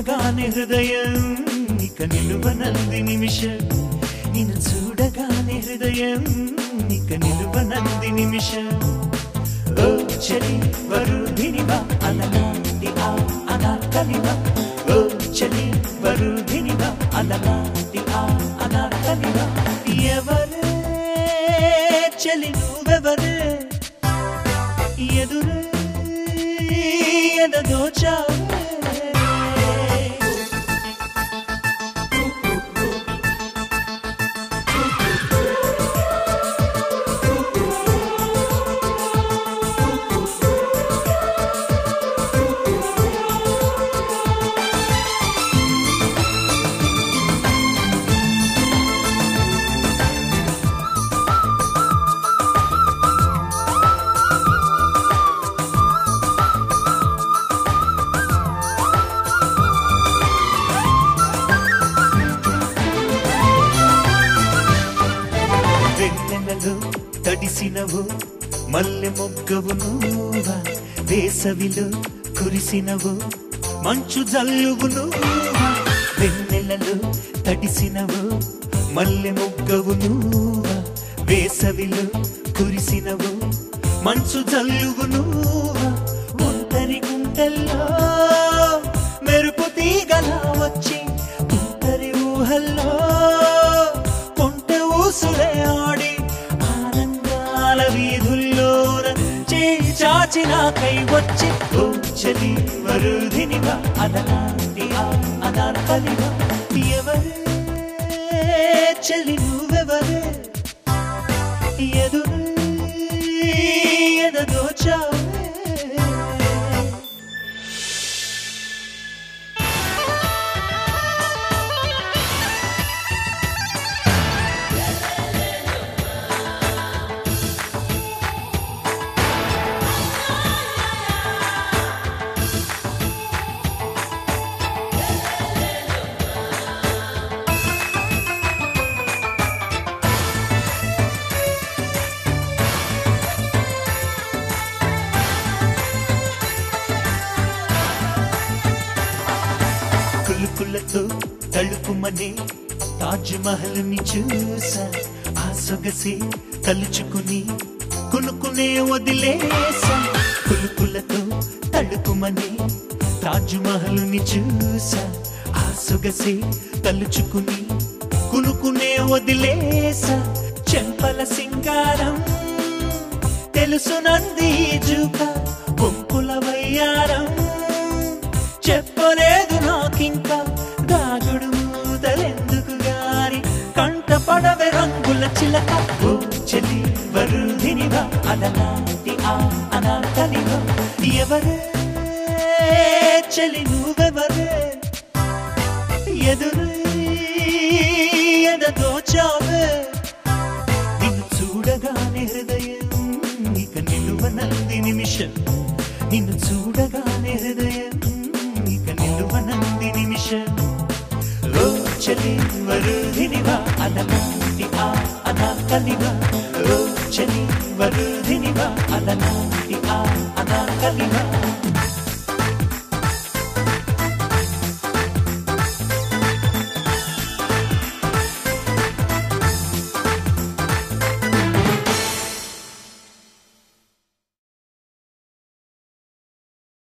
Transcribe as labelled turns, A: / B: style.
A: చూడగానే హృదయం ఇక నిలువనంది నిమిషం నిన్ను చూడగానే హృదయం ఇక నిలువనంది నిమిషం ఓ చలి వరుధినివా అలనాటి ఆ అనార్కలివా ఓ చలి వరుధినివా అలనాటి ఆ అనార్కలివా ఎవరే చలి నువ్వెవరే ఎదురే ఎదదోచావే వెన్నెలలో తడిసినవు మల్లె మొగ్గవు నువ్వా వేసవిలో కురిసినవు మంచు జల్లువు నువ్వా వెన్నెలలో తడిసినవు మల్లె మొగ్గవు నువ్వా వేసవిలో కురిసినవు మంచు జల్లువు నువ్వా ఒంటరి గుంటల్లో మెరుపు తీగలా వచ్చి ఒంటరి ఊహల్లో కొంటె ఊసులే ఆడి ఆనందాల వీధుల్లోన చేయి చాచి నాకై వచ్చి ఓ చలి వరుధినివా అదనాంటి ఆ అనార్కలివా ఎవరే చలి నువ్వెవరే ఎదురు ఎదదోచావే కులుకులతో తలుపుమనే తాజ్ మహల్ ని చూసా ఆ సొగసి తలుచుకుని కునుకునే వదిలేసా కులుకులతో తలుపుమనే తాజ్ మహల్ ని చూసా ఆ సొగసి తలుచుకుని కునుకునే వదిలేసా చెంపల సింగారం తెలుసునంది జూక బొంకుల వయ్యారం చెప్పలేదు నాకింకా దాగుడు మూతలెందుకు గాని కంట పడవే రంగుల చిలక ఓ చెలి వరుధినివా అలనాటి ఆ అనాకలివా ఎవరే చెలి నువ్వెవరే ఎదురు ఎదదోచావే నిన్ను చూడగానే హృదయం ఇక నిలువనంది నిమిషం నిన్ను చూడగానే హృదయం ఇక నిలువనంది నిమిషం ఓ చలి వరుధినివా అలనాటి ఆ అనాకలివా ఓ చలి వరుధినివా అలనాటి ఆ అనాకలివా